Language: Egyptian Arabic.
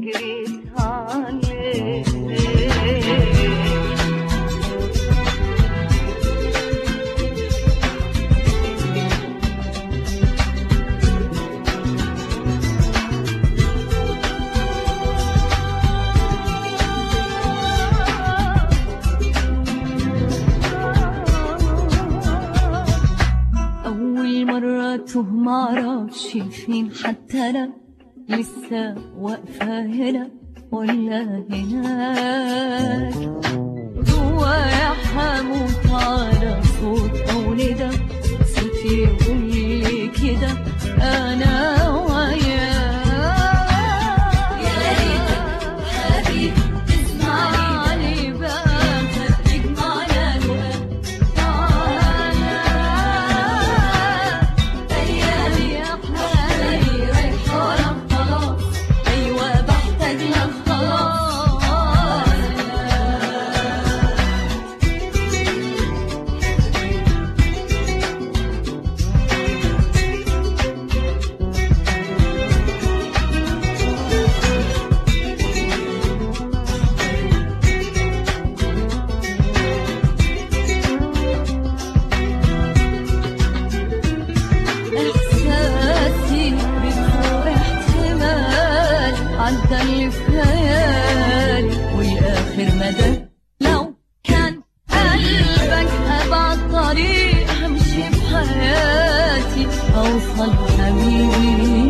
جريت عليك أول مرة توه معرفش فين حتى أنا لسه واقفة هنا ولا هناك جوايا حموت على صوت أو ندى صوتي يقول لي كده أنا وياك يا ريتك حبيبي تسمعني بقى تجمعنا أيامي يا حبيبي رايحة لك خلاص أيوة بحتاج لك خلاص إحساسي بفوق احتمال عدى اللي في خيالي والآخر مدى لو كان قلبك أبعد طريق همشي في حياتي أوصل حبيبي